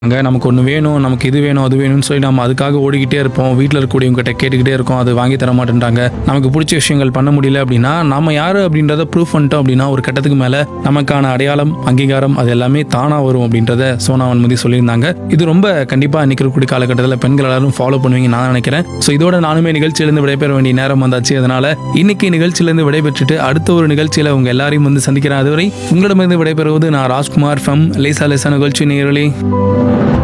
அங்கே நமக்கு ஒன்று வேணும் நமக்கு இது வேணும் அது வேணும்னு சொல்லி நம்ம அதுக்காக ஓடிக்கிட்டே இருப்போம் வீட்டில் இருக்கக்கூடியவங்ககிட்ட கேட்டுக்கிட்டே இருக்கோம் அது வாங்கி தர மாட்டேன்றாங்க நமக்கு பிடிச்ச விஷயங்கள் பண்ண முடியல அப்படின்னா நம்ம யார் அப்படின்றத ப்ரூஃப் பண்ணிட்டோம் அப்படின்னா ஒரு கட்டத்துக்கு மேலே நமக்கான அடையாளம் அங்கீகாரம் அது எல்லாமே தானாக வரும் அப்படின்றத சோனா வன்மதி சொல்லியிருந்தாங்க இது ரொம்ப கண்டிப்பாக இன்னைக்கு இருக்கக்கூடிய காலகட்டத்தில் பெண்கள் எல்லாரும் ஃபாலோ பண்ணுவீங்க நான் நினைக்கிறேன் ஸோ இதோட நானுமே நிகழ்ச்சியிலேருந்து விடைபெற வேண்டிய நேரம் வந்தாச்சு அதனால இன்னைக்கு நிகழ்ச்சியிலேருந்து விடைபெற்றுட்டு அடுத்த ஒரு நிகழ்ச்சியில் உங்க எல்லாரையும் வந்து சந்திக்கிறேன் அதுவரை உங்களிடமிருந்து விடைபெறுவது நான் ராஜ்குமார் ஃபம் லேசா லேசா நிகழ்ச்சி நேரலே